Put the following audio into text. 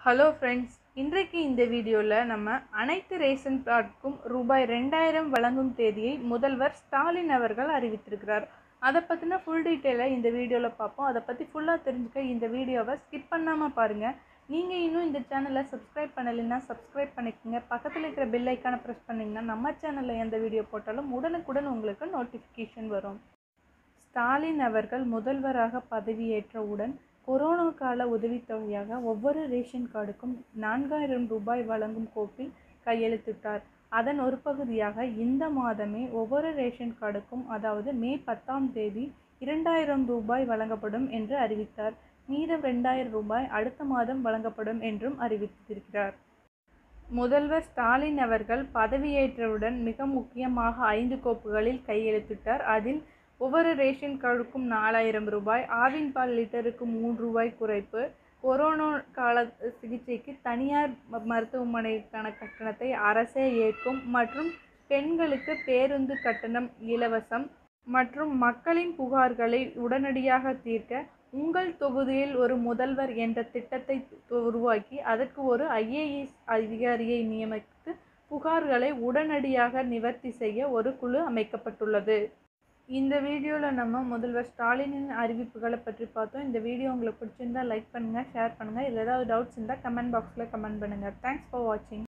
hello friends இன்றைக்கு இந்த வீடியோவில் நம்ம அனைத்து ரேஷன் கார்டுக்கும் ரூபாய் ரெண்டாயிரம் வழங்கும் தேதியை முதல்வர் ஸ்டாலின் அவர்கள் அறிவித்திருக்கிறார் அதை பற்றின ஃபுல் டீட்டெயிலை இந்த வீடியோவில் பார்ப்போம் அதை பற்றி ஃபுல்லாக தெரிஞ்சுக்க இந்த வீடியோவை ஸ்கிப் பண்ணாமல் பாருங்கள் நீங்கள் இன்னும் இந்த சேனலை சப்ஸ்கிரைப் பண்ணலைன்னா சப்ஸ்கிரைப் பண்ணிக்கோங்க பக்கத்தில் இருக்கிற பெல் ஐக்கானை ப்ரெஸ் பண்ணிங்கன்னா நம்ம சேனலில் எந்த வீடியோ போட்டாலும் உடனுக்குடன் உங்களுக்கு நோட்டிஃபிகேஷன் வரும் ஸ்டாலின் அவர்கள் முதல்வராக பதவியேற்றவுடன் கொரோனா கால உதவித்தொகையாக ஒவ்வொரு ரேஷன் கார்டுக்கும் நான்காயிரம் ரூபாய் வழங்கும் கோப்பில் கையெழுத்திட்டார் அதன் ஒரு பகுதியாக இந்த மாதமே ஒவ்வொரு ரேஷன் கார்டுக்கும் அதாவது மே பத்தாம் தேதி இரண்டாயிரம் ரூபாய் வழங்கப்படும் என்று அறிவித்தார் மீதம் ரெண்டாயிரம் ரூபாய் அடுத்த மாதம் வழங்கப்படும் என்றும் அறிவித்திருக்கிறார் முதல்வர் ஸ்டாலின் அவர்கள் பதவியேற்றவுடன் மிக முக்கியமாக ஐந்து கோப்புகளில் கையெழுத்திட்டார் அதில் ஒவ்வொரு ரேஷன் கார்டுக்கும் நாலாயிரம் ரூபாய் ஆவின் பால் லிட்டருக்கு மூன்று ரூபாய் குறைப்பு கொரோனா கால சிகிச்சைக்கு தனியார் ம- மருத்துவமனைக்கான கட்டணத்தை அரசே ஏற்கும் மற்றும் பெண்களுக்கு பேருந்து கட்டணம் இலவசம் மற்றும் மக்களின் புகார்களை உடனடியாக தீர்க்க உங்கள் தொகுதியில் ஒரு முதல்வர் என்ற திட்டத்தை உருவாக்கி அதற்கு ஒரு ஐஏஎஸ் அதிகாரியை நியமித்து புகார்களை உடனடியாக நிவர்த்தி செய்ய ஒரு குழு அமைக்கப்பட்டுள்ளது இந்த வீடியோவில் நம்ம முதல்வர் ஸ்டாலினின் அறிவிப்புகளை பற்றி பார்த்தோம் இந்த வீடியோ உங்களுக்கு பிடிச்சிருந்தா லைக் பண்ணுங்கள் ஷேர் பண்ணுங்கள் இதில் ஏதாவது டவுட்ஸ் இருந்தால் கமெண்ட் பாக்ஸில் கமெண்ட் பண்ணுங்கள் தேங்க்ஸ் ஃபார் வாட்சிங்